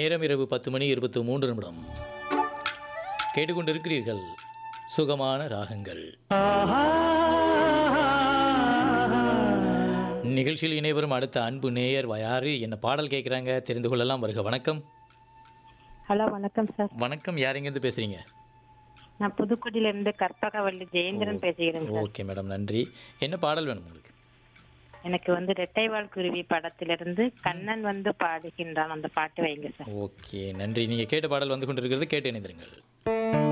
நேரம் இரவு பத்து மணி இருபத்து மூன்று நிமிடம் கேட்டுக்கொண்டிருக்கிறீர்கள் சுகமான ராகங்கள் நிகழ்ச்சியில் இணைவரும் அடுத்த அன்பு நேயர் யாரு என்ன பாடல் கேட்குறாங்க தெரிந்து கொள்ளலாம் வருக வணக்கம் ஹலோ வணக்கம் சார் வணக்கம் யார் எங்கேருந்து பேசுறீங்க நான் புதுக்குடியில இருந்து கற்பகவள்ளி ஜெயேந்திரன் பேசுகிறேன் சார் ஓகே மேடம் நன்றி என்ன பாடல் வேணும் உங்களுக்கு எனக்கு வந்து ரெட்டைவால் குருவி படத்திலிருந்து கண்ணன் வந்து பாடுகின்றான் அந்த பாட்டு வைங்க சார் ஓகே நன்றி நீங்கள் கேட்ட பாடல் வந்து கொண்டிருக்கிறது கேட்டு இணைந்திருங்கள்